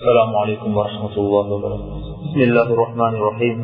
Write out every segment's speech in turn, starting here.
السلام عليكم ورحمة الله وبركاته بسم الله الرحمن الرحيم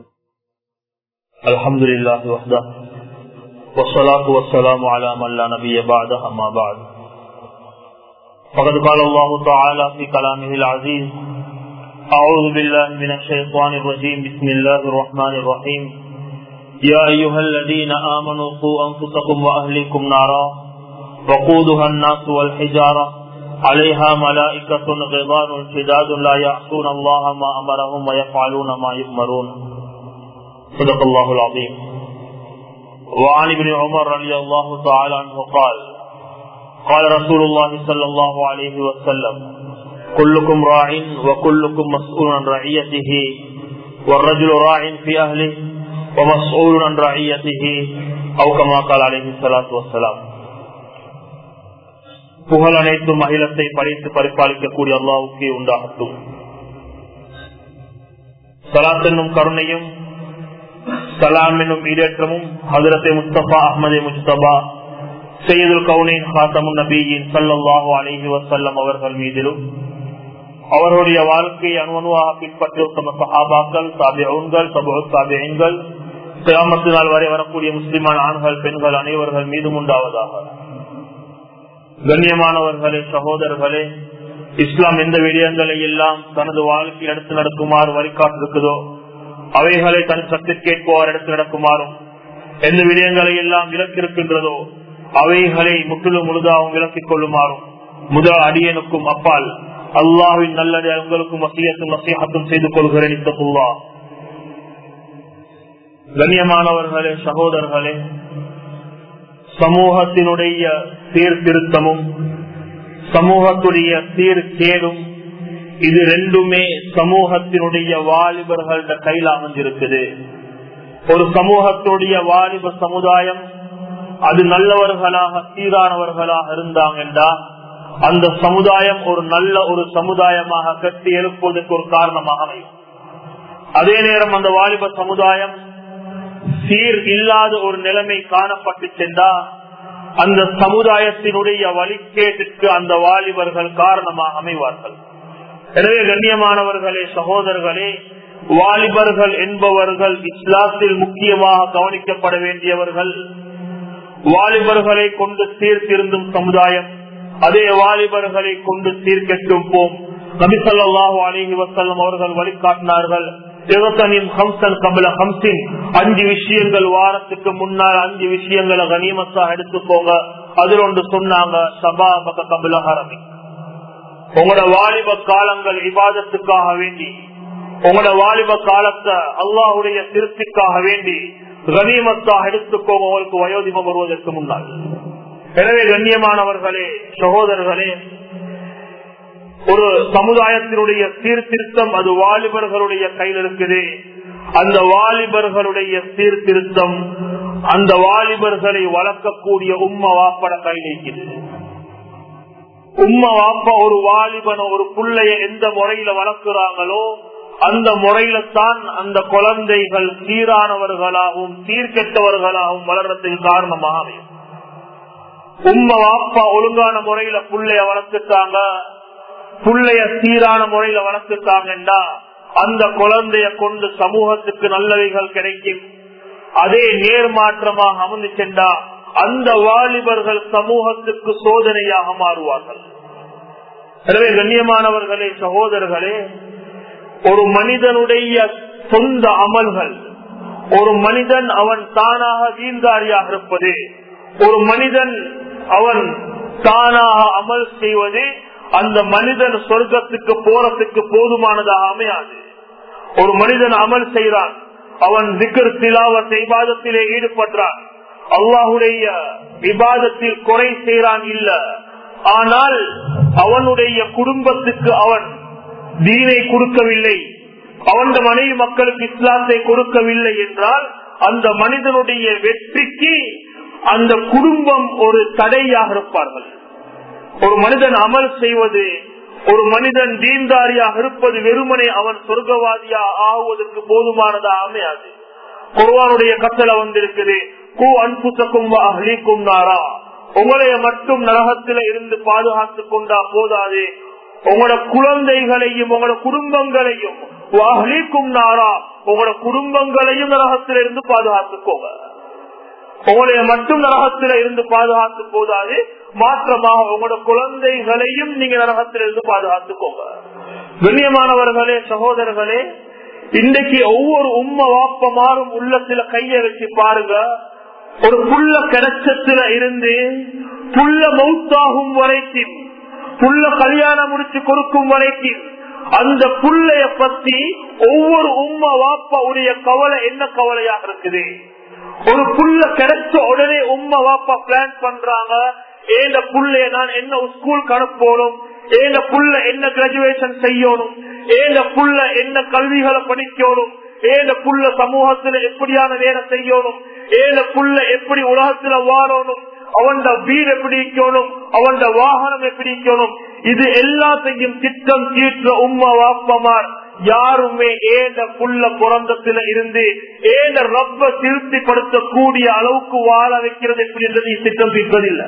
الحمد لله وحده والصلاة والسلام على من لا نبي بعده أما بعد فقد قال الله تعالى في كلامه العزيز أعوذ بالله من الشيطان الرجيم بسم الله الرحمن الرحيم يا أيها الذين آمنوا قوا أنفسكم وأهليكم نارا وقودها الناس والحجارة عليها ملائكة غضان شداد لا يعصون الله ما أمرهم ويفعلون ما يؤمرون صدق الله العظيم وعن ابن عمر رضي الله تعالى عنه قال قال رسول الله صلى الله عليه وسلم كلكم راع وكلكم مسؤول عن رعيته والرجل راع في أهله ومسؤول عن رعيته أو كما قال عليه الصلاة والسلام புகழ் அனைத்தும் அகிலத்தை படைத்து பரிபாலிக்கக்கூடிய அல்லாவுக்கே உண்டாகட்டும் சலாத் என்னும் கருணையும் சலாம் என்னும் ஈடேற்றமும் ஹதரத்தை முஸ்தபா அஹமதே முஸ்தபா செய்யுதுல் கவுனின் ஹாத்தமுன் நபீயின் சல்லாஹு அலஹி வசல்லம் அவர்கள் மீதிலும் அவருடைய வாழ்க்கையை அணுவணுவாக பின்பற்றி தம சஹாபாக்கள் சாபியங்கள் சபு சாபியங்கள் கிராமத்து நாள் வரை வரக்கூடிய முஸ்லிமான ஆண்கள் பெண்கள் அனைவர்கள் மீதும் உண்டாவதாக கண்ணியமானவர்களே சகோதரர்களே இஸ்லாம் எந்த விடயங்களை எல்லாம் தனது வாழ்க்கையில் எடுத்து நடக்குமாறு வழிகாட்டிருக்குதோ அவைகளை தன் சத்து கேட்போர் எடுத்து நடக்குமாறும் எந்த விடயங்களை எல்லாம் விலக்கிருக்கின்றதோ அவைகளை முற்றிலும் முழுதாகவும் விலக்கிக் கொள்ளுமாறும் முதல் அடியனுக்கும் அப்பால் அல்லாவின் நல்லது உங்களுக்கும் வசியத்தும் வசியத்தும் செய்து கொள்கிறேன் இத்தகுல்லா கண்ணியமானவர்களே சகோதரர்களே சமூகத்தினுடைய சீர்திருத்தமும் சமூகத்துடைய சீர்கேடும் இது ரெண்டுமே சமூகத்தினுடைய வாலிபர்கள கையில் அமைஞ்சிருக்குது ஒரு சமூகத்துடைய வாலிப சமுதாயம் அது நல்லவர்களாக சீரானவர்களாக இருந்தாங்கன்றா அந்த சமுதாயம் ஒரு நல்ல ஒரு சமுதாயமாக கட்டி எழுப்புவதற்கு ஒரு காரணமாக அமையும் அதே நேரம் அந்த வாலிப சமுதாயம் சீர் இல்லாத ஒரு நிலைமை காணப்பட்டு சென்றா அந்த சமுதாயத்தினுடைய வழிகேட்டிற்கு அந்த வாலிபர்கள் காரணமாக அமைவார்கள் எனவே கண்ணியமானவர்களே சகோதரர்களே வாலிபர்கள் என்பவர்கள் இஸ்லாத்தில் முக்கியமாக கவனிக்கப்பட வேண்டியவர்கள் வாலிபர்களை கொண்டு சீர்திருந்தும் சமுதாயம் அதே வாலிபர்களை கொண்டு சீர்கெட்டும் போம் நபிசல்லாஹு அலிஹி வசல்லம் அவர்கள் வழிகாட்டினார்கள் அஞ்சு விஷயங்கள் வாரத்துக்கு முன்னால் அஞ்சு விஷயங்களை கனிமத்தா எடுத்துக்கோங்க அதில் ஒன்று சொன்னாங்க சபா பக்க கபில ஹரமி உங்களோட வாலிப காலங்கள் விவாதத்துக்காக வேண்டி உங்களோட வாலிப காலத்தை அல்லாஹுடைய திருப்திக்காக வேண்டி கனிமத்தாக எடுத்துக்கோங்க உங்களுக்கு வயோதிபம் வருவதற்கு முன்னால் எனவே கண்ணியமானவர்களே சகோதரர்களே ஒரு சமுதாயத்தினுடைய சீர்திருத்தம் அது வாலிபர்களுடைய கையில் இருக்குது அந்த வாலிபர்களுடைய சீர்திருத்தம் அந்த வாலிபர்களை வளர்க்கக்கூடிய உம்ம வாப்பட கையில் இருக்குது உம்ம வாப்பா ஒரு வாலிபன ஒரு பிள்ளைய எந்த முறையில வளர்க்கிறாங்களோ அந்த முறையில தான் அந்த குழந்தைகள் சீரானவர்களாகவும் சீர்கெட்டவர்களாகவும் வளர்றதுக்கு காரணமாக அமையும் உம்ம வாப்பா ஒழுங்கான முறையில புள்ளைய வளர்த்துட்டாங்க புள்ளைய சீரான முறையில வளர்த்துட்டாங்கன்னா அந்த குழந்தைய கொண்டு சமூகத்துக்கு நல்லவைகள் கிடைக்கும் அதே நேர்மாற்றமாக அமர்ந்து சென்றா அந்த வாலிபர்கள் சமூகத்துக்கு சோதனையாக மாறுவார்கள் எனவே கண்ணியமானவர்களே சகோதரர்களே ஒரு மனிதனுடைய சொந்த அமல்கள் ஒரு மனிதன் அவன் தானாக வீந்தாரியாக இருப்பது ஒரு மனிதன் அவன் தானாக அமல் செய்வது அந்த மனிதன் சொர்க்கத்துக்கு போறதுக்கு போதுமானதாக அமையாது ஒரு மனிதன் அமல் செய்கிறான் அவன் திக்கர் திலாவத் விவாதத்திலே ஈடுபடுறான் அல்லாஹுடைய விவாதத்தில் குறை செய்கிறான் இல்ல ஆனால் அவனுடைய குடும்பத்துக்கு அவன் தீனை கொடுக்கவில்லை அவன் மனைவி மக்களுக்கு இஸ்லாத்தை கொடுக்கவில்லை என்றால் அந்த மனிதனுடைய வெற்றிக்கு அந்த குடும்பம் ஒரு தடையாக இருப்பார்கள் ஒரு மனிதன் அமல் செய்வது ஒரு மனிதன் தீன்தாரியாக இருப்பது வெறுமனே அவன் சொர்க்கவாதியா ஆகுவதற்கு போதுமானதா அமையாது குர்வானுடைய கட்டளை வந்திருக்குது கூ அன்புசக்கும் அஹ்லீக்கும் நாரா உங்களைய மட்டும் நரகத்தில இருந்து பாதுகாத்துக் கொண்டா போதாது உங்களோட குழந்தைகளையும் உங்களோட குடும்பங்களையும் வாகலிக்கும் நாரா உங்களோட குடும்பங்களையும் நரகத்திலிருந்து பாதுகாத்துக்கோங்க உங்களைய மட்டும் நரகத்தில இருந்து பாதுகாத்து போதாது மாற்றமாக உங்களோட குழந்தைகளையும் நீங்க நரகத்திலிருந்து பாதுகாத்துக்கோங்க கண்ணியமானவர்களே சகோதரர்களே இன்றைக்கு ஒவ்வொரு உம்ம வாப்பமாறும் உள்ளத்துல கைய வச்சு பாருங்க ஒரு புள்ள கிடைச்சத்துல இருந்து புள்ள மௌத்தாகும் வரைக்கும் புள்ள கல்யாணம் முடிச்சு கொடுக்கும் வரைக்கும் அந்த புள்ளைய பத்தி ஒவ்வொரு உம்ம வாப்பா உடைய கவலை என்ன கவலையாக இருக்குது ஒரு புள்ள கிடைச்ச உடனே உம்மா வாப்பா பிளான் பண்றாங்க ஏந்த புள்ளைய நான் என்ன ஸ்கூல் அனுப்பணும் ஏந்த புள்ள என்ன கிராஜுவேஷன் செய்யணும் ஏந்த புள்ள என்ன கல்விகளை படிக்கணும் ஏந்த புள்ள சமூகத்துல எப்படியான வேலை செய்யணும் ஏந்த புள்ள எப்படி உலகத்துல வாழணும் அவன் வீடு எப்படி இருக்கணும் அவன் வாகனம் எப்படி இருக்கணும் இது எல்லாத்தையும் திட்டம் தீற்ற உம்மா வாப்பமார் யாருமே ஏந்த புள்ள பிறந்தத்துல இருந்து ஏந்த ரப்ப திருப்திப்படுத்தக்கூடிய அளவுக்கு வாழ வைக்கிறது எப்படி என்றது திட்டம் தீர்ப்பதில்லை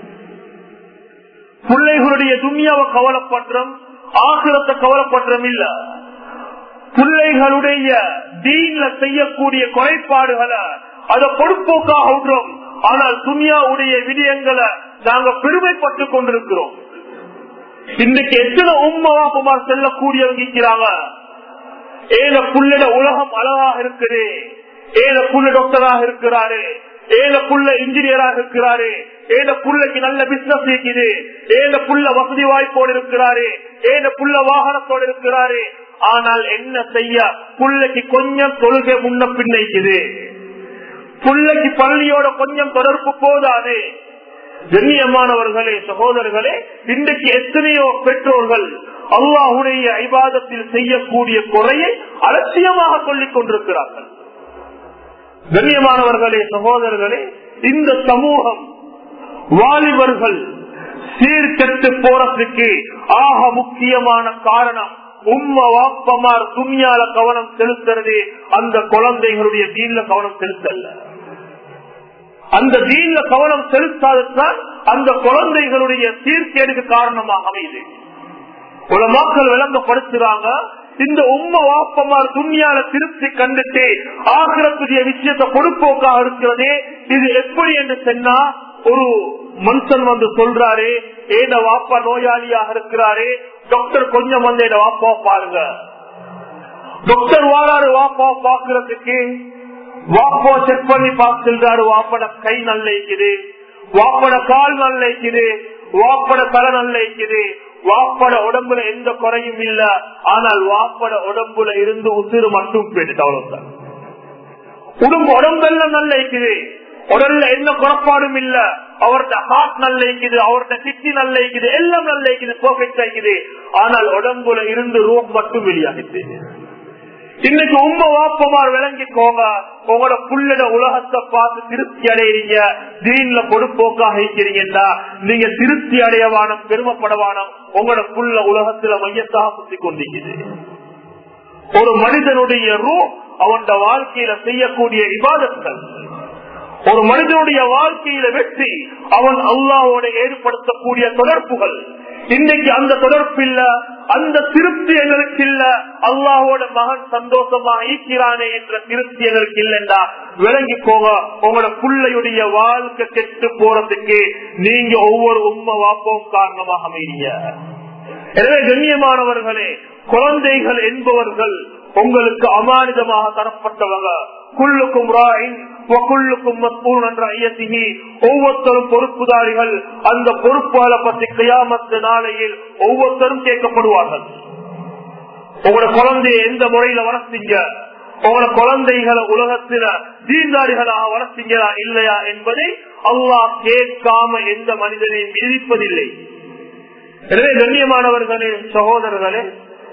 பிள்ளைகளுடைய துணியாவை கவலைப்படுறோம் ஆசிரத்தை கவலைப்படுறோம் இல்ல பிள்ளைகளுடைய தீன்ல செய்யக்கூடிய குறைபாடுகளை அதை பொறுப்போக்காக விடுறோம் ஆனால் துணியாவுடைய விடயங்களை நாங்க பெருமைப்பட்டு கொண்டிருக்கிறோம் இன்னைக்கு எத்தனை உண்மை செல்லக்கூடியவங்க இருக்கிறாங்க ஏழ புள்ளட உலகம் அழகாக இருக்குது ஏழ புள்ள டாக்டராக இருக்கிறாரு ஏழ புள்ள இன்ஜினியராக இருக்கிறாரு ஏழ புள்ளைக்கு நல்ல பிசினஸ் இருக்குது ஏழ புள்ள வசதி வாய்ப்போடு இருக்கிறாரு ஏழ புள்ள வாகனத்தோடு இருக்கிறாரு ஆனால் என்ன செய்ய புள்ளைக்கு கொஞ்சம் தொழுகை முன்ன பின்னைக்குது புள்ளைக்கு பள்ளியோட கொஞ்சம் தொடர்பு போதாது கண்ணியமானவர்களே சகோதரர்களே இன்றைக்கு எத்தனையோ பெற்றோர்கள் அல்லாஹுடைய ஐபாதத்தில் செய்யக்கூடிய குறையை அலட்சியமாக சொல்லிக் கொண்டிருக்கிறார்கள் கண்ணியமானவர்களே சகோதரர்களே இந்த சமூகம் வாலிபர்கள் சீர்கெட்டு போறதுக்கு ஆக முக்கியமான காரணம் உம்ம வாப்பமார் துணியால கவனம் செலுத்துறது அந்த குழந்தைகளுடைய தீன்ல கவனம் செலுத்தல்ல அந்த தீன்ல கவனம் செலுத்தாததான் அந்த குழந்தைகளுடைய சீர்கேடுக்கு காரணமாக அமையுது உலமாக்கள் விளங்கப்படுத்துறாங்க இந்த உம்ம வாப்பமார் துணியால திருப்தி கண்டுட்டு ஆகிரத்துடைய விஷயத்தை பொறுப்போக்காக இருக்கிறதே இது எப்படி என்று சொன்னா ஒரு மனுஷன் வந்து சொல்றாரு ஏத வாப்பா நோயாளியாக இருக்கிறாரு டாக்டர் கொஞ்சம் வந்து என்ன வாப்பா பாருங்க டாக்டர் வாராரு வாப்பா பாக்குறதுக்கு வாப்பா செக் பண்ணி பார்த்துறாரு வாப்பட கை நல்ல இருக்குது வாப்பட கால் நல்ல இருக்குது வாப்பட தலை நல்ல இருக்குது வாப்பட உடம்புல எந்த குறையும் இல்ல ஆனால் வாப்பட உடம்புல இருந்து உசிறு மட்டும் போயிட்டு அவ்வளவுதான் உடம்பு உடம்பெல்லாம் நல்ல இருக்குது உடல்ல எந்த குறப்பாடும் இல்ல அவர்த ஹார்ட் நல்ல இருக்குது அவர்த கிட்னி நல்ல இருக்குது எல்லாம் நல்ல இருக்குது பர்ஃபெக்ட் ஆகிக்குது ஆனால் உடம்புல இருந்து ரூம் மட்டும் வெளியாகிட்டு இன்னைக்கு உண்மை வாப்பமார் விளங்கிக்கோங்க உங்களோட புள்ளட உலகத்தை பார்த்து திருப்தி அடையிறீங்க தீன்ல பொடுப்போக்காக இருக்கிறீங்கன்னா நீங்க திருப்தி அடையவான பெருமைப்படவான உங்களோட புள்ள உலகத்துல மையத்தாக சுத்தி கொண்டிருக்குது ஒரு மனிதனுடைய ரூ அவன் வாழ்க்கையில செய்யக்கூடிய விவாதங்கள் ஒரு மனிதனுடைய வாழ்க்கையில வெற்றி அவன் அல்லாவோட ஏற்படுத்தக்கூடிய தொடர்புகள் இன்னைக்கு அந்த தொடர்பு இல்ல அந்த திருப்தி எங்களுக்கு இல்ல அல்லாஹோட மகன் சந்தோஷமா ஈக்கிறானே என்ற திருப்தி எங்களுக்கு இல்லைண்டா விளங்கி போக உங்களோட பிள்ளையுடைய வாழ்க்கை கெட்டு போறதுக்கு நீங்க ஒவ்வொரு உண்மை வாப்பவும் காரணமாக அமைய எனவே கண்ணியமானவர்களே குழந்தைகள் என்பவர்கள் உங்களுக்கு அமானிதமாக தரப்பட்டவங்க குள்ளுக்கும் ராயின் ஒவ்வொருத்தரும் பொறுப்புதாரிகள் அந்த பொறுப்புகளை பற்றி கையாமத்து நாளையில் ஒவ்வொருத்தரும் கேட்கப்படுவார்கள் உங்களோட குழந்தைய எந்த முறையில வளர்த்தீங்க உங்களோட குழந்தைகளை உலகத்தில தீர்ந்தாரிகளாக வளர்த்தீங்களா இல்லையா என்பதை அல்லாஹ் கேட்காம எந்த மனிதனையும் விதிப்பதில்லை எனவே கண்ணியமானவர்களே சகோதரர்களே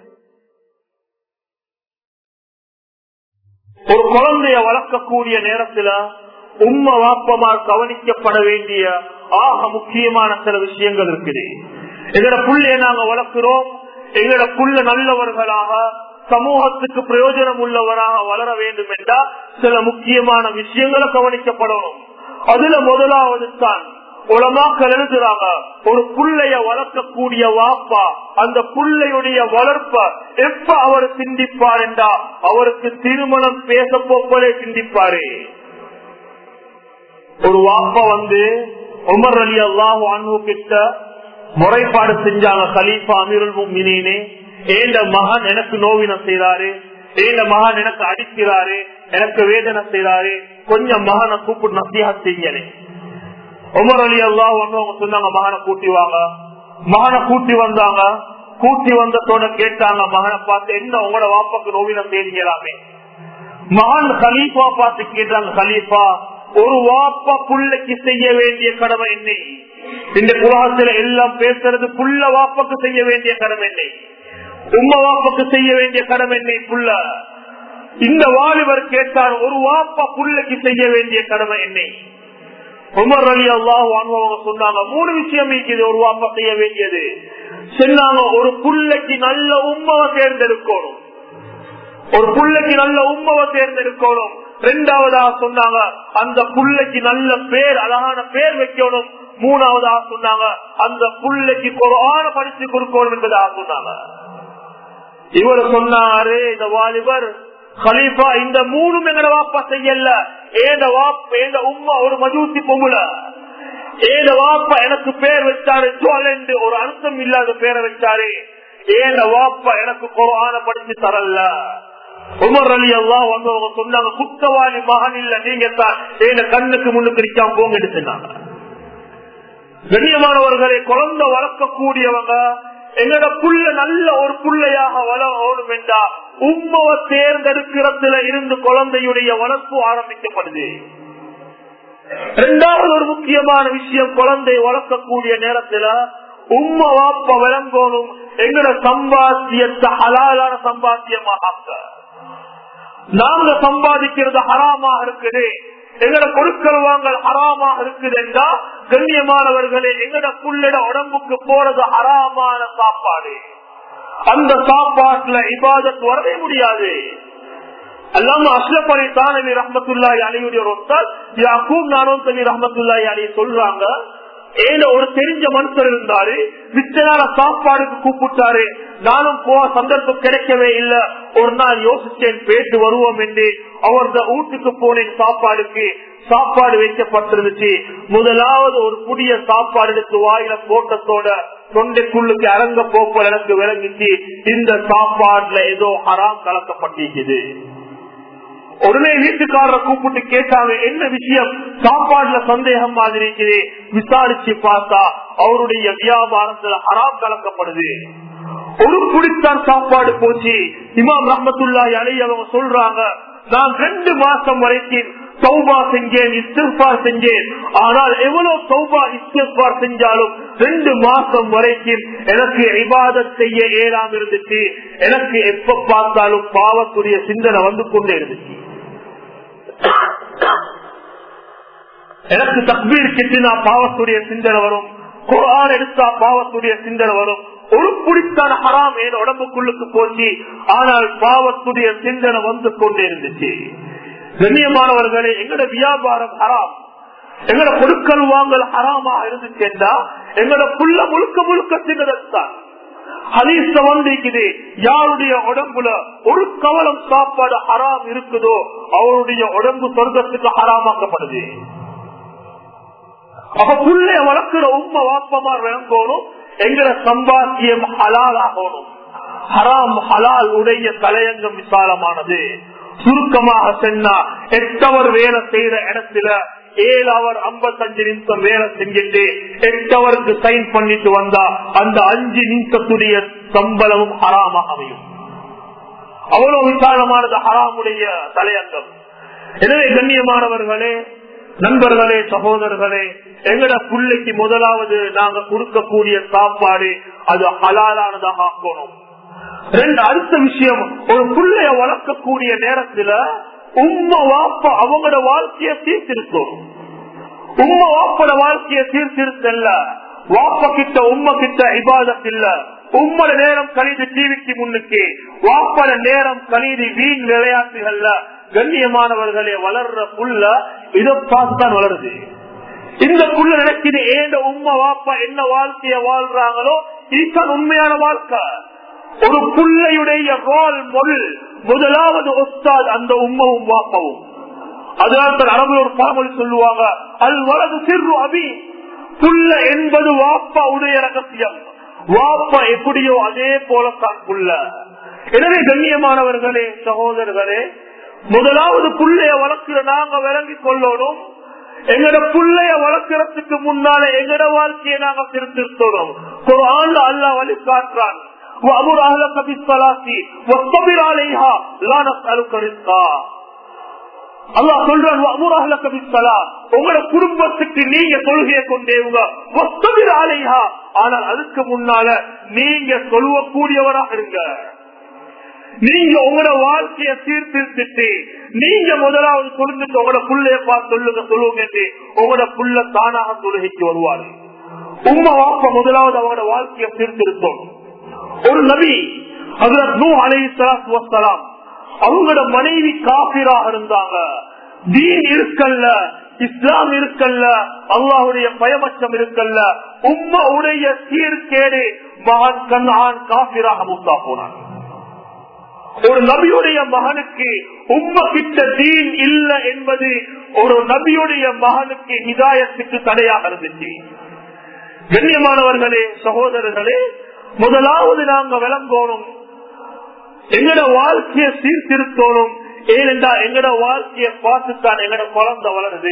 ஒரு குழந்தைய வளர்க்கக்கூடிய நேரத்துல உண்மை வாப்பமால் கவனிக்கப்பட வேண்டிய ஆக முக்கியமான சில விஷயங்கள் இருக்குது எங்கட புள்ளைய நாங்க வளர்க்கிறோம் எங்கட புள்ள நல்லவர்களாக சமூகத்துக்கு பிரயோஜனம் உள்ளவராக வளர வேண்டும் என்றால் சில முக்கியமான விஷயங்களை கவனிக்கப்படணும் அதுல முதலாவது தான் உலமாக்கள் எழுதுறாங்க ஒரு புள்ளைய வளர்க்கக்கூடிய வாப்பா அந்த புள்ளையுடைய வளர்ப்ப எப்ப அவர் சிந்திப்பார் என்றா அவருக்கு திருமணம் பேச போப்பதே சிந்திப்பாரு ஒரு வாப்பா வந்து உமர் அலி அல்லாஹ் அன்பு கிட்ட முறைப்பாடு செஞ்சாங்க கலீஃபா அமீருல் முமினே ஏண்ட மகன் எனக்கு நோவினம் செய்தாரு ஏண்ட மகன் எனக்கு அடிக்கிறாரு எனக்கு வேதனை செய்யறாரு கொஞ்சம் மகனை கூப்பிட்டு நசியா செய்யலே உமர் அலி அல்லாஹ் அவங்க சொன்னாங்க மகனை கூட்டி வாங்க மகனை கூட்டி வந்தாங்க கூட்டி வந்ததோட கேட்டாங்க மகனை பார்த்து என்ன உங்களோட வாப்பாக்கு நோவினம் செய்யலாமே மகன் கலீஃபா பார்த்து கேட்டாங்க கலீஃபா ஒரு வாப்பா புள்ளைக்கு செய்ய வேண்டிய கடமை என்ன இந்த குலகத்துல எல்லாம் பேசுறது புள்ள வாப்பாக்கு செய்ய வேண்டிய கடமை என்ன உம்ம வாப்பாக்கு செய்ய வேண்டிய கடமை என்ன புள்ள இந்த வாலிபர் கேட்டார் ஒரு வாப்பா புள்ளைக்கு செய்ய வேண்டிய கடமை என்ன உமர் அலி அல்லாஹ் அவங்க சொன்னாங்க மூணு விஷயம் இருக்குது ஒரு வாப்பா செய்ய வேண்டியது சொன்னாங்க ஒரு புள்ளைக்கு நல்ல உம்மவை தேர்ந்தெடுக்கணும் ஒரு புள்ளைக்கு நல்ல உம்மவை தேர்ந்தெடுக்கணும் ரெண்டாவதா சொன்னாங்க அந்த புள்ளைக்கு நல்ல பேர் அழகான பேர் வைக்கணும் மூணாவதா சொன்னாங்க அந்த புள்ளைக்கு குரான படிச்சு கொடுக்கணும் என்பதாக சொன்னாங்க இவர் சொன்னாரு இந்த வாலிபர் கலீஃபா இந்த மூணும் எங்கட வாப்பா செய்யல ஏத வாப்ப ஏத உம்மா ஒரு மஜூசி பொம்புல ஏத வாப்பா எனக்கு பேர் வச்சாரு ஜுவலண்டு ஒரு அர்த்தம் இல்லாத பேரை வச்சாரு ஏத வாப்பா எனக்கு குரான படிச்சு தரல உமர் அலி அல்லா வந்தவங்க சொன்னாங்க குத்தவாளி மகன் இல்ல நீங்க தான் ஏன கண்ணுக்கு முன்னுக்கு நிக்காம போங்க சொன்னாங்க கண்ணியமானவர்களை குழந்தை வளர்க்கக்கூடியவங்க எங்கட புள்ள நல்ல ஒரு புள்ளையாக வளரணும் என்றா உம்மவை தேர்ந்தெடுக்கிறதுல இருந்து குழந்தையுடைய வளர்ப்பு ஆரம்பிக்கப்படுது இரண்டாவது ஒரு முக்கியமான விஷயம் குழந்தை வளர்க்கக்கூடிய நேரத்துல உம்ம வாப்ப விளங்கணும் எங்கட சம்பாத்தியத்தை ஹலாலான சம்பாத்தியமாக நாங்க சம்பாதிக்கிறது ஹராமாக இருக்குது எங்கட கொடுக்கல் வாங்கல் ஹராமாக இருக்குது என்றா கண்ணியமானவர்களே எங்கட புள்ளிட உடம்புக்கு போறது ஹராமான சாப்பாடு அந்த சாப்பாட்டுல இபாதத் வரவே முடியாது அல்லாம அஸ்லப் அலி தானவி ரஹமத்துல்லாய் அலியுடைய ஒருத்தால் யாக்கூப் நானும் தனி ரஹமத்துல்லாய் அலி சொல்றாங்க ஏல ஒரு தெரிஞ்ச மனுஷர் இருந்தாரு மிச்சனால சாப்பாடுக்கு கூப்பிட்டாரு நானும் போக சந்தர்ப்பம் கிடைக்கவே இல்ல ஒரு நாள் யோசிச்சேன் பேட்டு வருவோம் என்று அவரது வீட்டுக்கு போனேன் சாப்பாடுக்கு சாப்பாடு வைக்கப்பட்டிருந்துச்சு முதலாவது ஒரு புதிய சாப்பாடு எடுத்து வாயில போட்டத்தோட தொண்டைக்குள்ளுக்கு அரங்க போப்பல் எனக்கு விளங்கிச்சு இந்த சாப்பாடுல ஏதோ ஹராம் கலக்கப்பட்டிருக்குது உடனே வீட்டுக்காரரை கூப்பிட்டு கேட்டாங்க என்ன விஷயம் சாப்பாடுல சந்தேகம் மாதிரி இருக்குது விசாரிச்சு பார்த்தா அவருடைய வியாபாரத்துல ஹராம் கலக்கப்படுது ஒரு குடித்தான் சாப்பாடு போச்சு இமாம் ரஹமத்துல்லா அலை அவங்க சொல்றாங்க நான் ரெண்டு மாசம் வரைக்கும் சௌபா செஞ்சேன் இஸ்திஃபார் செஞ்சேன் ஆனால் எவ்வளவு சௌபா இஸ்திஃபார் செஞ்சாலும் ரெண்டு மாசம் வரைக்கும் எனக்கு இபாதத் செய்ய ஏறாம இருந்துச்சு எனக்கு எப்ப பார்த்தாலும் பாவத்துடைய சிந்தனை வந்து கொண்டே இருந்துச்சு எனக்கு தக்பீர் கிட்டினா பாவத்துடைய சிந்தனை வரும் குரான் எடுத்தா பாவத்துடைய சிந்தனை வரும் ஒரு குடித்தான ஹராம் என் உடம்புக்குள்ளுக்கு போச்சு ஆனால் பாவத்துடைய சிந்தனை வந்து கொண்டே இருந்துச்சு கண்ணியமானவர்களே எங்கட வியாபாரம் ஹராம் எங்கட கொடுக்கல் வாங்கல் ஹராமா இருந்துச்சேண்டா எங்கட புள்ள முழுக்க முழுக்க சின்னதான் ஹதீஸ்ல வந்திருக்குது யாருடைய உடம்புல ஒரு கவலம் சாப்பாடு ஹராம் இருக்குதோ அவருடைய உடம்பு சொர்க்கத்துக்கு ஹராமாக்கப்படுது அப்ப புள்ளைய வளர்க்கிற உண்மை வாப்பமார் விளங்கணும் எங்கட சம்பாத்தியம் ஹலால் ஆகணும் ஹராம் ஹலால் உடைய தலையங்கம் விசாலமானது சுருக்கமாக சொன்னா எட்டவர் வேலை செய்யற இடத்துல ஏழு அவர் ஐம்பத்தஞ்சு நிமிஷம் வேலை செஞ்சுட்டு எட்டவருக்கு சைன் பண்ணிட்டு வந்தா அந்த அஞ்சு நிமிஷத்துடைய சம்பளமும் ஹராமாக அமையும் அவ்வளவு விசாலமானது ஹராமுடைய தலையங்கம் எனவே கண்ணியமானவர்களே நண்பர்களே சகோதரர்களே எங்கட பிள்ளைக்கு முதலாவது நாங்க கொடுக்கக்கூடிய சாப்பாடு அது ஹலாலானதாக ஆக்கணும் ரெண்டு அடுத்த விஷயம் ஒரு பிள்ளைய வளர்க்கக்கூடிய நேரத்துல உம்ம வாப்ப அவங்களோட வாழ்க்கைய சீர்திருத்தம் உம்ம வாப்போட வாழ்க்கைய சீர்திருத்தல்ல வாப்ப கிட்ட உம்ம கிட்ட இபாதத் இல்ல உம்மட நேரம் கழிது டிவிக்கு முன்னுக்கு வாப்பட நேரம் கழிது வீண் விளையாட்டுகள்ல கண்ணியமானவர்களே வளர்ற புள்ள இதை பார்த்துதான் வளருது இந்த புள்ள நினைக்குது ஏண்ட உண்மை வாப்பா என்ன வாழ்க்கைய வாழ்றாங்களோ இதுதான் உண்மையான வாழ்க்கை ஒரு புள்ளையுடைய ரோல் மொழி முதலாவது ஒஸ்தாத் அந்த உம்மவும் வாப்பவும் அதனால தான் அரபு ஒரு பழமொழி சொல்லுவாங்க அல் வலது சிறு அபி புல்ல என்பது வாப்பா உடைய ரகசியம் வாப்பா எப்படியோ அதே போலத்தான் புல்ல எனவே கண்ணியமானவர்களே சகோதரர்களே முதலாவது புள்ளைய வளர்க்கிற நாங்க விளங்கி கொள்ளணும் எங்கட புள்ளைய வளர்க்கறதுக்கு முன்னால எங்கட வாழ்க்கையை நாங்க திருத்திருத்தோம் ஒரு ஆண்டு அல்லா வழி காட்டுறான் وأمر أهلك بالصلاة واصطبر عليها لا نسألك رزقا அல்லாஹ் சொல்றான் உங்களோட குடும்பத்துக்கு நீங்க தொழுகையை கொண்டேவுங்க ஆலையா ஆனால் அதுக்கு முன்னால நீங்க சொல்லுவக்கூடியவராக இருங்க நீங்க உங்களோட வாழ்க்கைய சீர்திருத்திட்டு நீங்க முதலாவது சொல்லுங்க உங்களோட புள்ளைய பார்த்து சொல்லுங்க சொல்லுவோங்க என்று உங்களோட புள்ள தானாக தொழுகைக்கு வருவாரு உங்க வாப்ப முதலாவது அவங்களோட வாழ்க்கையை சீர்திருத்தம் ஒரு நபி ஹசரத் நூ அலை வசலாம் அவங்களோட மனைவி காபிராக இருந்தாங்க தீன் இருக்கல்ல இஸ்லாம் இருக்கல்ல அல்லாஹுடைய பயமச்சம் இருக்கல்ல உம்ம உடைய சீர்கேடு மகன் கண்ணான் காபிராக முத்தா போனான் ஒரு நபியுடைய மகனுக்கு உம்ம கிட்ட தீன் இல்ல என்பது ஒரு நபியுடைய மகனுக்கு இதாயத்துக்கு தடையாக இருந்துச்சு கண்ணியமானவர்களே சகோதரர்களே முதலாவது நாங்க விளங்கோணும் எங்கட வாழ்க்கைய சீர்திருத்தோணும் ஏனென்றா எங்கட வாழ்க்கைய பார்த்துத்தான் எங்கட குழந்தை வளருது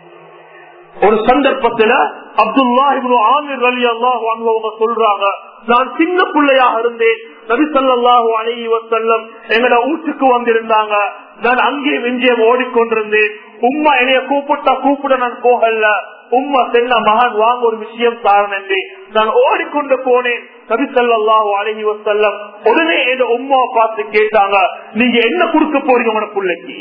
ஒரு சந்தர்ப்பத்துல அப்துல்லா இவ்வளவு ஆமீர் அலி அல்லாஹ் அவங்க சொல்றாங்க நான் சின்ன பிள்ளையாக இருந்தேன் நபி சொல்லாஹு அலைஹி வசல்லம் எங்கட வீட்டுக்கு வந்திருந்தாங்க நான் அங்கே விஞ்சியம் ஓடிக்கொண்டிருந்தேன் உம்மா என்னைய கூப்பிட்டா கூப்பிட நான் போகல உம்மா சென்ன மகன் வாங்க ஒரு விஷயம் தாரன் என்று நான் ஓடிக்கொண்டு போனேன் நபி சொல்லாஹு அலைஹி வசல்லம் உடனே என் உம்மாவை பார்த்து கேட்டாங்க நீங்க என்ன கொடுக்க போறீங்க உன பிள்ளைக்கு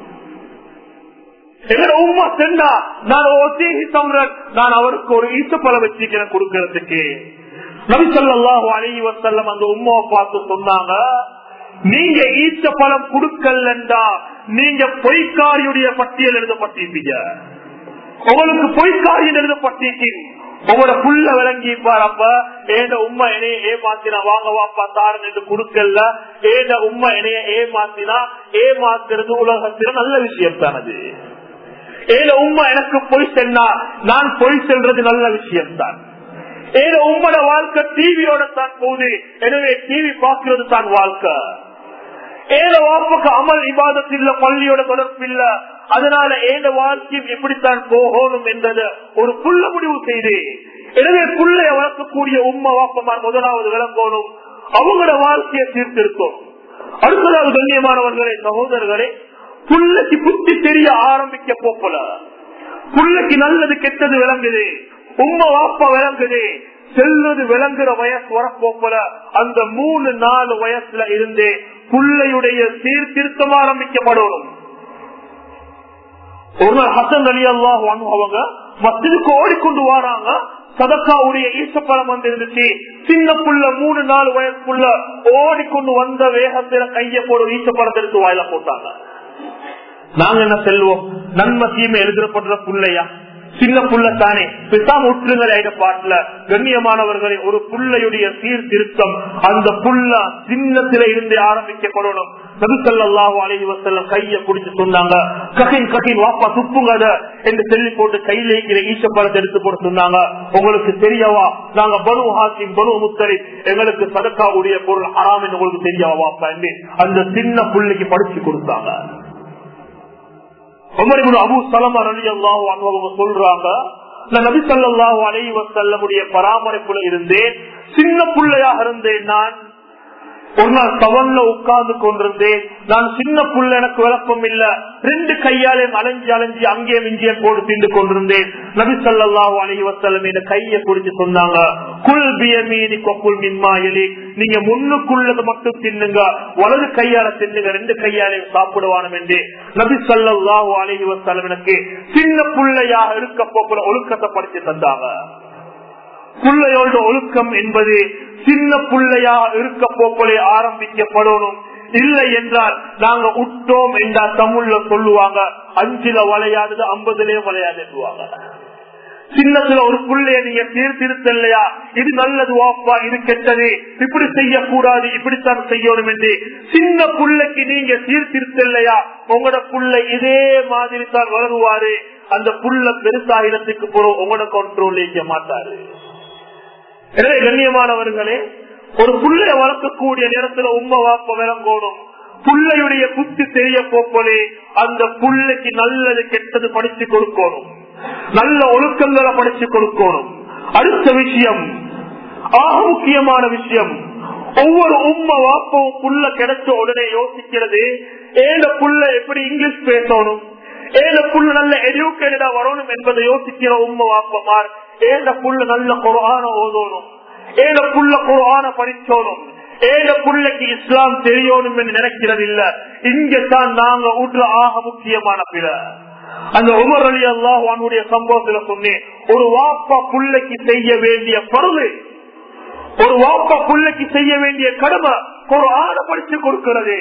எங்கட உமா சென்னா நான் ஒசேகி சம்ரன் நான் அவருக்கு ஒரு ஈசப்பழம் வச்சிருக்கிறேன் கொடுக்கறதுக்கு நபிசல்லாஹு அலி வசல்லம் அந்த உமாவை பார்த்து சொன்னாங்க நீங்க ஈச்ச பழம் கொடுக்கலண்டா நீங்க பொய்க்காரியுடைய பட்டியல் எழுதப்பட்டிருப்பீங்க உங்களுக்கு பொய்க்காரியில் எழுதப்பட்டிருக்கீங்க உங்களோட புள்ள விளங்கி அப்ப ஏத உண்மை என்னைய ஏமாத்தினா வாங்க வாப்பா தாரன் என்று கொடுக்கல ஏத உண்மை என்னைய ஏமாத்தினா ஏமாத்துறது உலகத்தில நல்ல விஷயம் தானது ஏத உண்மை எனக்கு பொய் சென்னா நான் பொய் செல்றது நல்ல விஷயம் தான் ஏதோ உங்களோட வாழ்க்கை டிவியோட தான் போகுது எனவே டிவி பார்க்கிறது தான் வாழ்க்கை ஏதோ வாப்புக்கு அமல் இபாதத் இல்ல பள்ளியோட தொடர்பு இல்ல அதனால ஏத வாழ்க்கையும் எப்படித்தான் போகணும் என்றது ஒரு புள்ள முடிவு செய்து எனவே புள்ளைய வளர்க்கக்கூடிய உண்மை வாப்பமார் முதலாவது விளங்கணும் அவங்களோட வாழ்க்கையை சீர்திருத்தம் அடுத்ததாவது கண்ணியமானவர்களே சகோதரர்களே புள்ளைக்கு புத்தி தெரிய ஆரம்பிக்க போப்பல புள்ளைக்கு நல்லது கெட்டது விளங்குது உண்மை வாப்ப விளங்குது செல்வது விளங்குற வயசு வரப்போப்பல அந்த மூணு நாலு வயசுல இருந்தே புள்ளையுடைய சீர்திருத்தம் ஆரம்பிக்கப்படணும் ஒரு நாள் ஹசன் அலி அல்லாஹ் அவங்க மத்திற்கு ஓடிக்கொண்டு வராங்க சதக்காவுடைய ஈசப்பழம் வந்து இருந்துச்சு சின்ன புள்ள மூணு நாலு வயசுக்குள்ள ஓடிக்கொண்டு வந்த வேகத்துல கைய போட ஈசப்பழத்தை எடுத்து வாயில போட்டாங்க நாங்க என்ன செல்வோம் நன்மை தீமை எழுதப்படுற புள்ளையா சின்ன புள்ள தானே பிசாம உற்றுங்கிற பாட்டுல கண்ணியமானவர்களை ஒரு புள்ளையுடைய சீர்திருத்தம் அந்த புள்ள சின்னத்தில இருந்து ஆரம்பிக்கப்படணும் நபிசல்லாஹு அலைஹி வசல்லம் கைய குடிச்சு சொன்னாங்க ககின் ககின் வாப்பா துப்புங்கத என்று சொல்லி போட்டு கையில இருக்கிற ஈசப்பழத்தை எடுத்து போட்டு சொன்னாங்க உங்களுக்கு தெரியவா நாங்க பனு ஹாசிம் பனு முத்தரி எங்களுக்கு சதக்காவுடைய பொருள் ஹராம் என்று உங்களுக்கு தெரியவா வாப்பா என்று அந்த சின்ன புள்ளைக்கு படிச்சு கொடுத்தாங்க அபு சலமா அலி அல்லாஹு அவங்க சொல்றாங்க நான் நபி சல்லாஹூ அலை வசல்லமுடைய பராமரிப்புல இருந்தேன் சின்ன பிள்ளையாக இருந்தேன் நான் ஒரு நாள் தவன்ல உட்கார்ந்து கொண்டிருந்தேன் நான் சின்ன புள்ள எனக்கு விளக்கம் இல்ல ரெண்டு கையாலையும் அலைஞ்சி அலைஞ்சி அங்கே மிஞ்சிய போட்டு திண்டு கொண்டிருந்தேன் நபி சல்லாஹூ அலஹி வசல்லம் இந்த கையை குடிச்சு சொன்னாங்க குல் பியமீனி கொக்குல் மின்மாயலி நீங்க முன்னுக்குள்ளது மட்டும் தின்னுங்க வலது கையால தின்னுங்க ரெண்டு கையாலையும் சாப்பிடுவானும் என்று நபி சல்லாஹூ அலஹி வசல்லம் எனக்கு சின்ன பிள்ளையாக இருக்க போக்குள்ள ஒழுக்கத்தை படிச்சு தந்தாங்க புள்ளையோட ஒழுக்கம் என்பது சின்ன புள்ளையா இருக்க போக்களே ஆரம்பிக்கப்படணும் இல்லை என்றால் நாங்க உட்டோம் என்றால் தமிழ்ல சொல்லுவாங்க அஞ்சுல வளையாதது ஐம்பதுலயும் வளையாது சின்னத்துல ஒரு புள்ளைய நீங்க சீர்திருத்தலையா இது நல்லது வாப்பா இது கெட்டது இப்படி செய்யக்கூடாது இப்படித்தான் செய்யணும் என்று சின்ன புள்ளைக்கு நீங்க சீர்திருத்தலையா உங்களோட புள்ள இதே மாதிரி தான் வளருவாரு அந்த புள்ள பெருசாயிரத்துக்கு போறோம் உங்களோட கண்ட்ரோல் செய்ய மாட்டாரு எனவே கண்ணியமானவர்களே ஒரு புள்ளைய வளர்க்கக்கூடிய நேரத்துல உண்மை வாப்ப விளங்கோடும் புள்ளையுடைய புத்தி தெரிய போப்போலே அந்த புள்ளைக்கு நல்லது கெட்டது படிச்சு கொடுக்கணும் நல்ல ஒழுக்கங்களை படிச்சு கொடுக்கணும் அடுத்த விஷயம் ஆக முக்கியமான விஷயம் ஒவ்வொரு உண்மை வாப்பவும் புள்ள கிடைச்ச உடனே யோசிக்கிறது ஏழ புள்ள எப்படி இங்கிலீஷ் பேசணும் ஏழ புள்ள நல்ல எஜுகேட்டடா வரணும் என்பதை யோசிக்கிற உண்மை வாப்பமார் ஏழ புள்ள நல்ல குரான ஓதணும் ஏழ புள்ள குரான படிச்சோனும் ஏழ புள்ளைக்கு இஸ்லாம் தெரியணும் என்று நினைக்கிறது இல்ல இங்கத்தான் நாங்க ஊற்ற ஆக முக்கியமான பிற அந்த உமர் அலி அல்லாஹானுடைய சம்பவத்துல சொன்னேன் ஒரு வாப்பா புள்ளைக்கு செய்ய வேண்டிய பருவு ஒரு வாப்பா புள்ளைக்கு செய்ய வேண்டிய கடமை ஒரு ஆண படிச்சு கொடுக்கிறது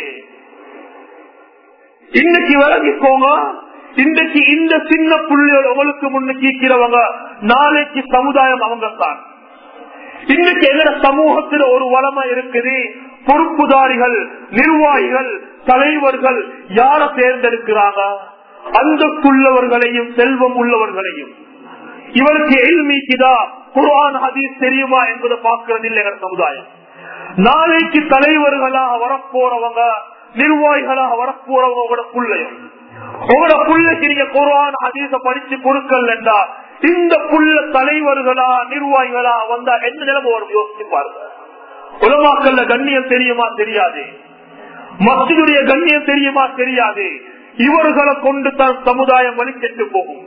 இன்னைக்கு விளங்கிக்கோங்க இன்றைக்கு இந்த சின்ன புள்ளிகள் உங்களுக்கு முன்னுக்கு இருக்கிறவங்க நாளைக்கு சமுதாயம் அவங்க தான் இன்னைக்கு எங்க சமூகத்தில் ஒரு வளமா இருக்குது பொறுப்புதாரிகள் நிர்வாகிகள் தலைவர்கள் யார தேர்ந்தெடுக்கிறாங்க அந்தக்குள்ளவர்களையும் செல்வம் உள்ளவர்களையும் இவருக்கு எல்மிக்குதா குர்ஆன் ஹதீஸ் தெரியுமா என்பதை பார்க்கறது இல்லை எங்க சமுதாயம் நாளைக்கு தலைவர்களாக வரப்போறவங்க நிர்வாகிகளாக வரப்போறவங்க உங்களோட புள்ளையும் உங்களோட புள்ளைக்கு நீங்க குர்ஆன் ஹதீஸ படிச்சு கொடுக்கலண்டா இந்த புள்ள தலைவர்களா நிர்வாகிகளா வந்தா எந்த நிலைமை வரும் யோசிச்சு பாருங்க உலமாக்கல்ல கண்ணியம் தெரியுமா தெரியாது மத்தியுடைய கண்ணியம் தெரியுமா தெரியாது இவர்களை கொண்டு தான் சமுதாயம் வழிகெட்டு போகும்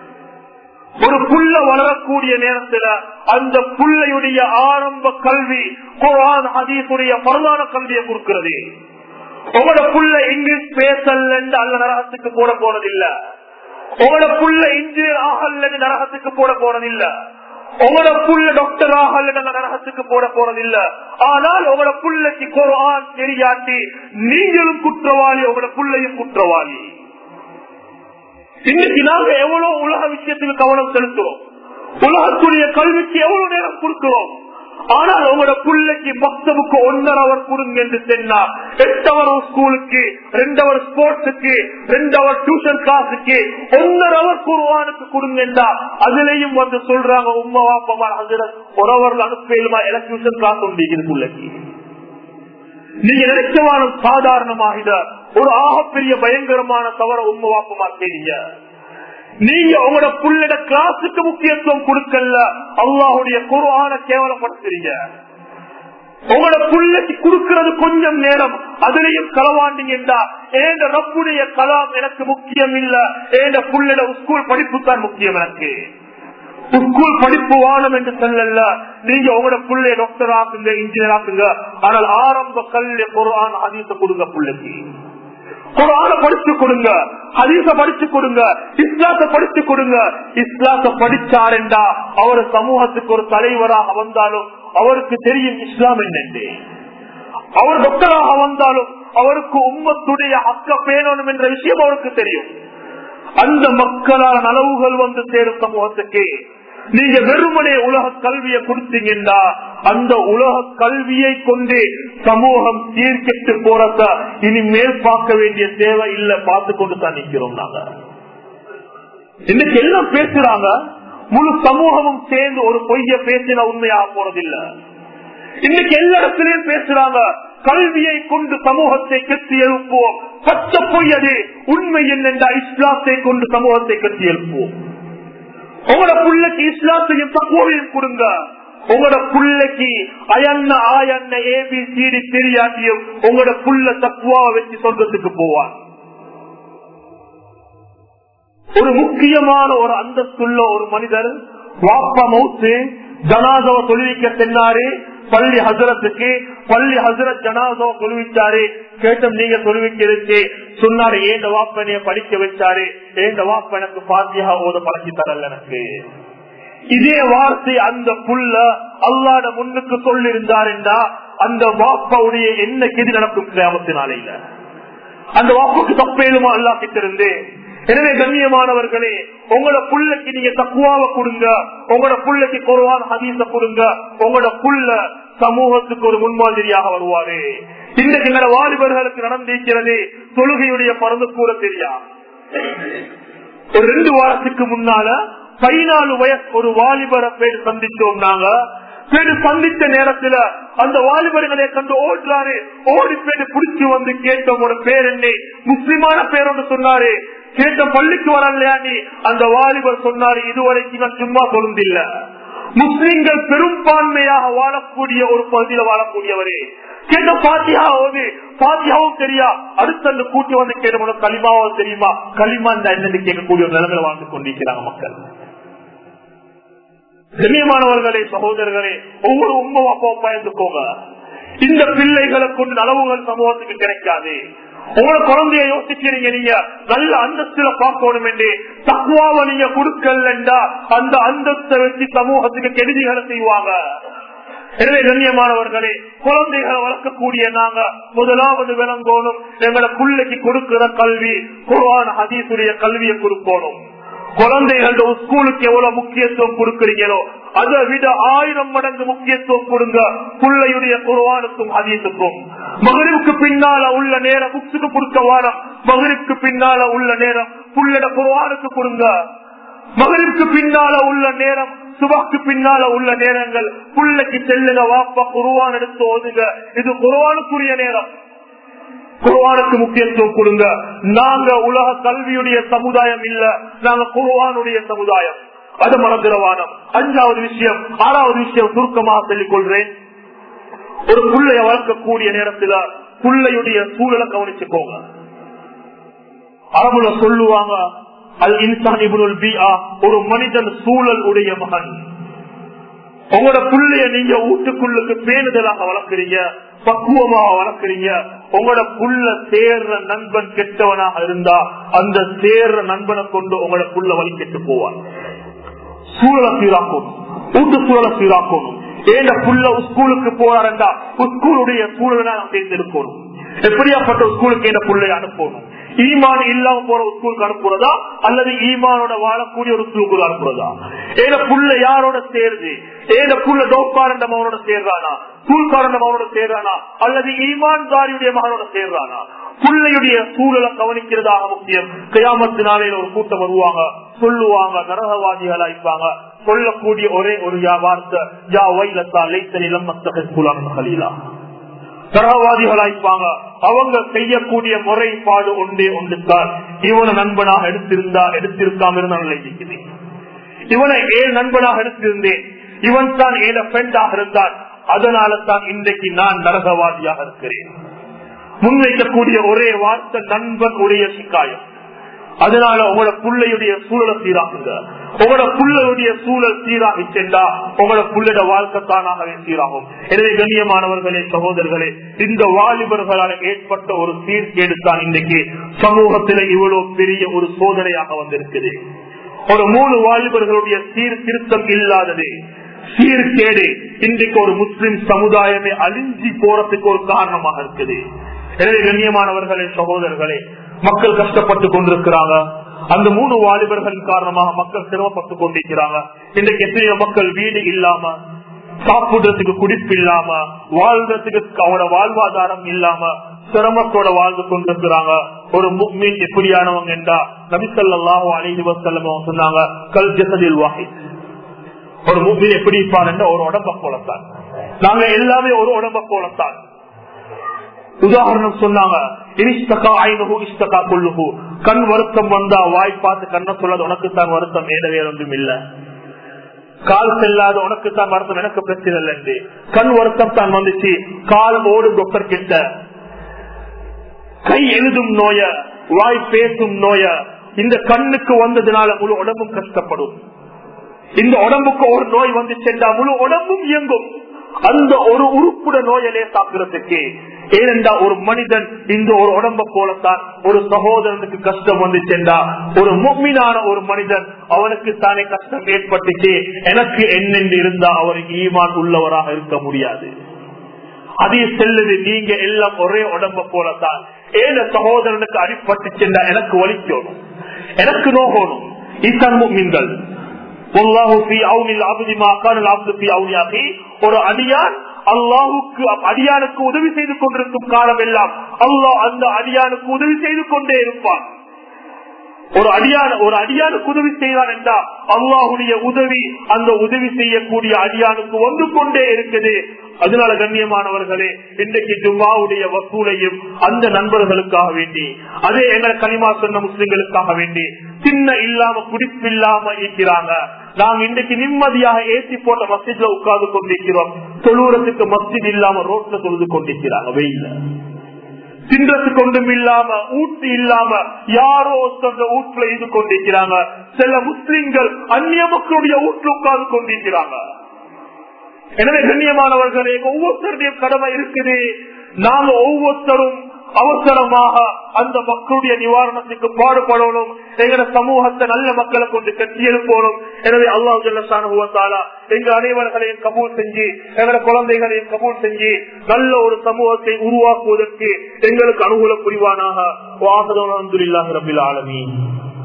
ஒரு புள்ள வளரக்கூடிய நேரத்துல அந்த புள்ளையுடைய ஆரம்ப கல்வி குரான் ஹதீசுடைய பரவான கல்வியை கொடுக்கிறது உங்களோட புள்ள இங்கிலீஷ் பேசல் அல்ல நரகத்துக்கு போட போனதில்ல உங்களோட புள்ள இன்ஜினியர் ஆகல நரகத்துக்கு போட போனதில்ல உங்களோட புள்ள டாக்டர் ஆகல நரகத்துக்கு போட போனதில்ல ஆனால் உங்களோட புள்ளைக்கு குரான் தெரியாட்டி நீங்களும் குற்றவாளி உங்களோட புள்ளையும் குற்றவாளி இன்னைக்கு நாங்க எவ்வளவு உலக விஷயத்துக்கு கவனம் செலுத்துறோம் உலகத்துடைய கல்விக்கு எவ்வளவு நேரம் கொடுக்கிறோம் ஆனால் உங்களோட பிள்ளைக்கு பக்தவுக்கு ஒன்னரை அவர் கொடுங்க என்று சொன்னா எட்டு அவர் ஸ்கூலுக்கு ரெண்டு அவர் ஸ்போர்ட்ஸுக்கு ரெண்டு அவர் டியூஷன் கிளாஸுக்கு ஒன்னரை அவர் குருவானுக்கு கொடுங்கண்டா அதுலயும் வந்து சொல்றாங்க உமா வாப்பமா அதுல ஒரு அவர்கள் அனுப்பிடுமா எனக்கு டியூஷன் கிளாஸ் உண்டு பிள்ளைக்கு நீங்க நினைச்சவான சாதாரணமாக ஒரு ஆகப்பெரிய பயங்கரமான தவற உண்மை வாப்பமா தெரியுங்க நீங்க உங்களோட புள்ளிட கிளாஸுக்கு முக்கியத்துவம் கொடுக்கல அல்லாஹுடைய குருவான கேவலப்படுத்துறீங்க உங்களோட புள்ளைக்கு கொடுக்கிறது கொஞ்சம் நேரம் அதுலயும் களவாண்டீங்கடா ஏண்ட ரப்புடைய கலாம் எனக்கு முக்கியம் இல்ல ஏண்ட புள்ளிட ஸ்கூல் படிப்பு தான் முக்கியம் எனக்கு ஸ்கூல் படிப்பு வானம் என்று சொல்லல நீங்க உங்களோட பிள்ளை டாக்டர் ஆக்குங்க இன்ஜினியர் ஆக்குங்க ஆனால் ஆரம்ப கல்வி குரான் அதீச கொடுங்க பிள்ளைக்கு குரான படிச்சு கொடுங்க ஹதீச படிச்சு கொடுங்க இஸ்லாத்த படிச்சு கொடுங்க இஸ்லாத்த படிச்சாருண்டா அவர் சமூகத்துக்கு ஒரு தலைவராக வந்தாலும் அவருக்கு தெரியும் இஸ்லாம் என்னென்று அவர் டாக்டராக வந்தாலும் அவருக்கு உம்மத்துடைய அக்க பேணணும் என்ற விஷயம் அவருக்கு தெரியும் அந்த மக்களால் நலவுகள் வந்து சேரும் சமூகத்துக்கு நீங்க வெறுமனே உலக கல்வியை கொடுத்தீங்கன்னா அந்த உலக கல்வியை கொண்டு சமூகம் சீர்கெட்டு போறத இனிமேல் பார்க்க வேண்டிய தேவை இல்ல பார்த்து கொண்டு தான் நிக்கிறோம் நாங்க இன்னைக்கு எல்லாம் பேசுறாங்க முழு சமூகமும் சேர்ந்து ஒரு பொய்ய பேசினா உண்மையாக போறதில்லை இன்னைக்கு எல்லா இடத்திலையும் பேசுறாங்க கல்வியை கொண்டு சமூகத்தை கட்டி எழுப்புவோம் பச்சை பொய் அது உண்மை என்னென்றா இஸ்லாத்தை கொண்டு சமூகத்தை கட்டி எழுப்புவோம் உங்களோட பிள்ளைக்கு இஸ்லாத்தையும் தக்குவையும் கொடுங்க உங்களோட பிள்ளைக்கு அயன்ன ஆயன்ன ஏபி சிடி தெரியாட்டியும் உங்களோட புள்ள தக்குவாவை வச்சு சொந்தத்துக்கு போவான் ஒரு முக்கியமான ஒரு அந்தஸ்துள்ள ஒரு மனிதர் வாப்பா மவுத்து ஜனாதவ தொழுவிக்க சென்னாரு பள்ளி ஹசரத்துக்கு பள்ளி ஹசரத் ஜனாதவ தொழுவிச்சாரு கேட்டும் நீங்க தொழுவிக்கிறதுக்கு சொன்னாரு ஏண்ட வாப்பனைய படிக்க வச்சாரு ஏண்ட வாப்ப எனக்கு பாத்தியா ஓத பழக்கி தரல எனக்கு இதே வார்த்தை அந்த புள்ள அல்லாட முன்னுக்கு சொல்லிருந்தாருண்டா அந்த வாப்பாவுடைய என்ன கெதி நடக்கும் கிராமத்தினால அந்த வாப்புக்கு தப்பேலுமா அல்லா கிட்ட இருந்து எனவே கண்ணியமானவர்களே உங்களோட புள்ளைக்கு நீங்க தக்குவாவை கொடுங்க உங்களோட புள்ளைக்கு குருவான் ஹதீச கொடுங்க உங்களோட புள்ள சமூகத்துக்கு ஒரு முன்மாதிரியாக வருவாரு இன்றைக்கு எங்களோட வாலிபர்களுக்கு நடந்திருக்கிறது தொழுகையுடைய பறந்து கூற தெரியா ஒரு ரெண்டு வாரத்துக்கு முன்னால பதினாலு வயசு ஒரு வாலிபரை பேர் சந்திச்சோம் நாங்க பேரு சந்தித்த நேரத்துல அந்த வாலிபர்களை கண்டு ஓடுறாரு ஓடி பேரு புடிச்சு வந்து கேட்டோம் ஒரு பேர் என்ன முஸ்லிமான பேர் ஒன்று சொன்னாரு கேட்ட பள்ளிக்கு வரலையா நீ அந்த வாலிபர் சொன்னாரு இதுவரைக்கும் நான் சும்மா சொல்லுந்தில்ல முஸ்லிம்கள் பெரும்பான்மையாக வாழக்கூடிய ஒரு பகுதியில வாழக்கூடியவரே கேட்ட பாத்தியாவது பாத்தியாவும் தெரியா அடுத்த அந்த கூட்டி வந்து கேட்ட களிமாவும் தெரியுமா களிமா இந்த என்னன்னு கேட்கக்கூடிய ஒரு நிலைமையில வாழ்ந்து கொண்டிருக்கிறாங்க மக்கள் கண்ணியமானவர்களே சகோதரர்களே ஒவ்வொரு உண்மை அப்பா பயந்துக்கோங்க இந்த பிள்ளைகளை கொண்டு நலவுகள் சமூகத்துக்கு கிடைக்காது உங்களை குழந்தைய யோசிக்கிறீங்க நீங்க நல்ல அந்தஸ்துல பார்க்கணும் என்று தக்குவாவை நீங்க கொடுக்கலண்டா அந்த அந்தஸ்தை வச்சு சமூகத்துக்கு கெடுதிகளை செய்வாங்க எனவே கண்ணியமானவர்களே குழந்தைகளை வளர்க்கக்கூடிய நாங்க முதலாவது விளங்கோணும் எங்களை பிள்ளைக்கு கொடுக்கிற கல்வி குர்ஆன் ஹதீசுடைய கல்வியை கொடுக்கணும் குழந்தைகளோட ஸ்கூலுக்கு எவ்வளவு முக்கியத்துவம் கொடுக்கிறீங்களோ அதை விட ஆயிரம் மடங்கு முக்கியத்துவம் கொடுங்க பிள்ளையுடைய குருவானுக்கும் ஹதீசுக்கும் மகனுக்கு பின்னால உள்ள நேரம் புக்ஸுக்கு கொடுக்க வாரம் மகனுக்கு பின்னால உள்ள நேரம் புள்ளட குருவானுக்கு கொடுங்க மகனுக்கு பின்னால உள்ள நேரம் சுபாக்கு பின்னால உள்ள நேரங்கள் புள்ளைக்கு செல்லுங்க வாப்பா குருவான் எடுத்து ஓதுங்க இது குருவானுக்குரிய நேரம் குருவானுக்கு முக்கியத்துவம் கொடுங்க நாங்க உலக கல்வியுடைய சமுதாயம் இல்ல நாங்க குருவானுடைய சமுதாயம் அது மறந்துடவானம் அஞ்சாவது விஷயம் ஆறாவது விஷயம் சுருக்கமாக சொல்லிக் கொள்றேன் ஒரு புள்ளைய வளர்க்கக்கூடிய நேரத்துல புள்ளையுடைய சூழலை கவனிச்சுக்கோங்க அரபுல சொல்லுவாங்க அல் இன்சான் இபுல் பிஆ ஒரு மனிதன் சூழல் உடைய மகன் உங்களோட புள்ளைய நீங்க வீட்டுக்குள்ளுக்கு பேணுதலாக வளர்க்குறீங்க பக்குவமாக வளர்க்குறீங்க உங்களோட புள்ள சேர்ற நண்பன் கெட்டவனாக இருந்தா அந்த சேர்ற நண்பனை கொண்டு உங்களோட புள்ள வழி கெட்டு போவார் சூழலை சீராக்கணும் வீட்டு சூழலை சீராக்கணும் ஏன புள்ள ஸ்கூலுக்கு போறாருண்டா ஸ்கூலுடைய சூழலை நாம் தேர்ந்தெடுக்கணும் எப்படியாப்பட்ட ஸ்கூலுக்கு என்ன புள்ளை அனுப்பணும் ஈமான் இல்லாம போற ஸ்கூலுக்கு அனுப்புறதா அல்லது ஈமானோட வாழக்கூடிய ஒரு ஸ்கூலுக்கு அனுப்புறதா ஏன புள்ள யாரோட சேருது ஏன புள்ள டோப்பாரண்ட மகனோட சேர்றானா ஸ்கூல்காரண்ட மகனோட சேர்றானா அல்லது ஈமான்தாரியுடைய மகனோட சேர்றானா பிள்ளையுடைய சூழலை கவனிக்கிறதாக முக்கியம் கையாமத்து நாளையில ஒரு கூட்டம் வருவாங்க சொல்லுவாங்க நரகவாதிகள் ஆயிப்பாங்க சொல்லக்கூடிய ஒரே ஒரு யா வார்த்தை யா வைலத்தா லைத்த நிலம் மஸ்தகலீலா நரகவாதிகளாய்ப்பாங்க அவங்க செய்யக்கூடிய முறைப்பாடு ஒன்றே ஒன்றுதான் இவனை நண்பனாக எடுத்திருந்தா எடுத்திருக்காம இருந்தா இருக்குது இவனை ஏன் நண்பனாக எடுத்திருந்தேன் இவன் தான் ஏன ஃப்ரெண்டாக இருந்தான் அதனால தான் இன்றைக்கு நான் நரகவாதியாக இருக்கிறேன் முன்வைக்கக்கூடிய ஒரே வார்த்தை நண்பன் உடைய சிக்காயம் அதனால உங்களோட பிள்ளையுடைய சூழலை சீராகுங்க உங்களோட பிள்ளையுடைய சூழல் சீராகி சென்றா உங்களோட பிள்ளைட வாழ்க்கை தானாகவே சீராகும் எனவே கண்ணியமானவர்களே சகோதரர்களே இந்த வாலிபர்களால் ஏற்பட்ட ஒரு சீர்கேடு தான் இன்றைக்கு சமூகத்தில் இவ்வளவு பெரிய ஒரு சோதனையாக வந்திருக்குது ஒரு மூணு வாலிபர்களுடைய சீர்திருத்தம் இல்லாதது சீர்கேடு இன்றைக்கு ஒரு முஸ்லிம் சமுதாயமே அழிஞ்சி போறதுக்கு ஒரு காரணமாக இருக்குது எனவே கண்ணியமானவர்களே சகோதரர்களே மக்கள் கஷ்டப்பட்டு கொண்டிருக்கிறாங்க அந்த மூணு வாலிபர்களின் காரணமாக மக்கள் சிரமப்பட்டு கொண்டிருக்கிறாங்க இன்றைக்கு எத்தனையோ மக்கள் வீடு இல்லாம சாப்பிடுறதுக்கு குடிப்பு இல்லாம வாழ்றதுக்கு அவனோட வாழ்வாதாரம் இல்லாம சிரமத்தோட வாழ்ந்து கொண்டிருக்கிறாங்க ஒரு முக்மீன் எப்படியானவங்க என்றா நபிசல்லாஹோ அலைஹி வசல்லம் சொன்னாங்க கல் ஜசதில் வாஹி ஒரு முக்மீன் எப்படி இருப்பான் ஒரு உடம்ப போலத்தான் நாங்க எல்லாமே ஒரு உடம்ப போலத்தான் உதாரணம் சொன்னாங்க கண் வருத்தம் வந்தா வாய் பார்த்து கண்ண சொல்லாது உனக்கு தான் வருத்தம் ஏத வேற ஒன்றும் இல்ல கால் செல்லாத உனக்கு தான் வருத்தம் எனக்கு பிரச்சனை இல்லை கண் வருத்தம் தான் வந்துச்சு கால் ஓடு டாக்டர் கிட்ட கை எழுதும் நோய வாய் பேசும் நோய இந்த கண்ணுக்கு வந்ததுனால முழு உடம்பும் கஷ்டப்படும் இந்த உடம்புக்கு ஒரு நோய் வந்து சென்றா முழு உடம்பும் இயங்கும் அந்த ஒரு உறுப்புட நோயலே சாப்பிடுறதுக்கு ஏனென்றா ஒரு மனிதன் இந்த ஒரு உடம்ப போலத்தான் ஒரு சகோதரனுக்கு கஷ்டம் வந்து சென்றா ஒரு முக்மீனான ஒரு மனிதன் அவனுக்கு தானே கஷ்டம் ஏற்பட்டுச்சு எனக்கு என்னென்று இருந்தா அவர் ஈமான் உள்ளவராக இருக்க முடியாது அதே செல்லுது நீங்க எல்லாம் ஒரே உடம்ப போலத்தான் ஏன சகோதரனுக்கு அடிப்பட்டு சென்றா எனக்கு வலிக்கணும் எனக்கு நோகணும் இசன் மீன்கள் ஒரு அடியான் அல்லாஹுக்கு அடியானுக்கு உதவி செய்து கொண்டிருக்கும் காலம் எல்லாம் அல்லாஹ் அந்த அடியானுக்கு உதவி செய்து கொண்டே இருப்பான் ஒரு அடியான ஒரு அடியானுக்கு உதவி செய்தான் என்றால் அல்லாஹுடைய உதவி அந்த உதவி செய்யக்கூடிய அடியானுக்கு வந்து கொண்டே இருக்குது அதனால கண்ணியமானவர்களே இன்றைக்கு ஜும்மாவுடைய வசூலையும் அந்த நண்பர்களுக்காக வேண்டி அதே எங்களை கனிமா சொன்ன முஸ்லிம்களுக்காக வேண்டி சின்ன இல்லாம குடிப்பு இல்லாம இருக்கிறாங்க நாங்க இன்றைக்கு நிம்மதியாக ஏசி போட்ட மஸ்ஜித்ல உட்கார்ந்து கொண்டிருக்கிறோம் தொழுவுறதுக்கு மஸ்ஜித் இல்லாம ரோட்ல தொழுது கொண்டிருக்கிறாங்க வெயில தின்றத்து கொண்டும் இல்லாம ஊட்டு இல்லாம யாரோ ஒருத்தர் வீட்டுல இது கொண்டிருக்கிறாங்க சில முஸ்லிம்கள் அந்நிய மக்களுடைய வீட்டுல உட்கார்ந்து கொண்டிருக்கிறாங்க எனவே கண்ணியமானவர்களே ஒவ்வொருத்தருடைய கடமை இருக்குது நாங்க ஒவ்வொருத்தரும் அவசரமாக அந்த மக்களுடைய நிவாரணத்துக்கு பாடுபடணும் எங்க சமூகத்தை நல்ல மக்களை கொண்டு கட்டி எழுப்பணும் எனவே அல்லாஹ் ஜல்லா எங்க அனைவர்களையும் கபூல் செஞ்சு எங்களோட குழந்தைகளையும் கபூல் செஞ்சு நல்ல ஒரு சமூகத்தை உருவாக்குவதற்கு எங்களுக்கு அனுகூலம் புரிவானாக வாசதம் அலமதுல்லாஹ் ரபில் ஆலமீன்